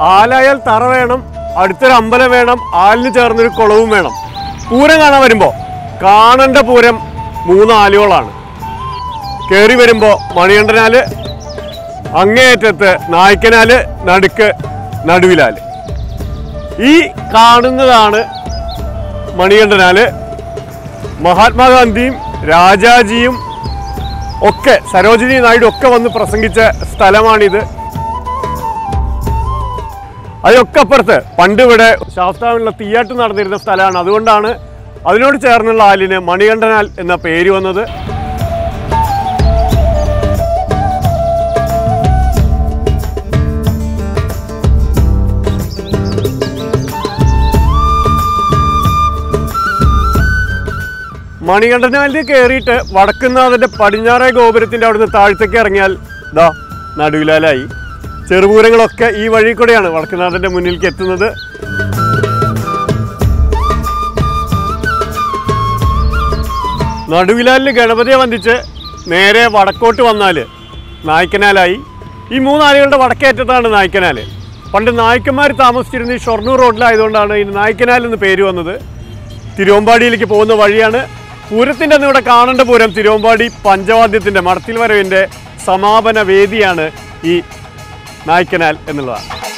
ആലായാൽ തറ വേണം അടുത്തൊരു അമ്പലം വേണം ആലിന് ചേർന്നൊരു കുളവും വേണം പൂരം കാണാൻ വരുമ്പോൾ കാണേണ്ട പൂരം മൂന്ന് ആലുകളാണ് കയറി വരുമ്പോൾ മണികണ്ഠനാല് അങ്ങേയറ്റത്ത് നായ്ക്കനാല് നടുക്ക് നടുവിലാല് ഈ കാണുന്നതാണ് മണികണ്ഠനാല് മഹാത്മാഗാന്ധിയും രാജാജിയും ഒക്കെ സരോജിനി നായിഡു ഒക്കെ വന്ന് പ്രസംഗിച്ച സ്ഥലമാണിത് അതിനൊക്കെ അപ്പുറത്ത് പണ്ട് ഇവിടെ ശാസ്താവിനുള്ള തീയാട്ട് നടന്നിരുന്ന സ്ഥലമാണ് അതുകൊണ്ടാണ് അതിനോട് ചേർന്നുള്ള ആലിന് മണികണ്ഠനാൽ എന്ന പേര് വന്നത് മണികണ്ഠനാലിൽ കയറിയിട്ട് വടക്കുന്നാഥന്റെ പടിഞ്ഞാറേ ഗോപുരത്തിന്റെ അവിടുന്ന് താഴത്തേക്ക് ഇറങ്ങിയാൽ ദാ നടുവിലാലായി ചെറുപൂരങ്ങളൊക്കെ ഈ വഴി കൂടെയാണ് വടക്കുന്നാഥന്റെ മുന്നിലേക്ക് എത്തുന്നത് നടുവിലാലിൽ ഗണപതിയെ വന്ദിച്ച് നേരെ വടക്കോട്ട് വന്നാൽ നായ്ക്കനാലായി ഈ മൂന്നാലുകളുടെ വടക്കേറ്റത്താണ് നായ്ക്കനാല് പണ്ട് നായ്ക്കന്മാർ താമസിച്ചിരുന്ന ഈ ഷൊർണൂർ റോഡിലായതുകൊണ്ടാണ് ഈ നായ്ക്കനാൽ എന്ന് പേര് വന്നത് തിരുവമ്പാടിയിലേക്ക് പോകുന്ന വഴിയാണ് പൂരത്തിൻ്റെ അന്ന് ഇവിടെ കാണേണ്ട പൂരം തിരുവമ്പാടി പഞ്ചവാദ്യത്തിൻ്റെ മടത്തിൽ വരവിൻ്റെ സമാപന വേദിയാണ് ഈ നായ്ക്കനാൽ എന്നുള്ളതാണ്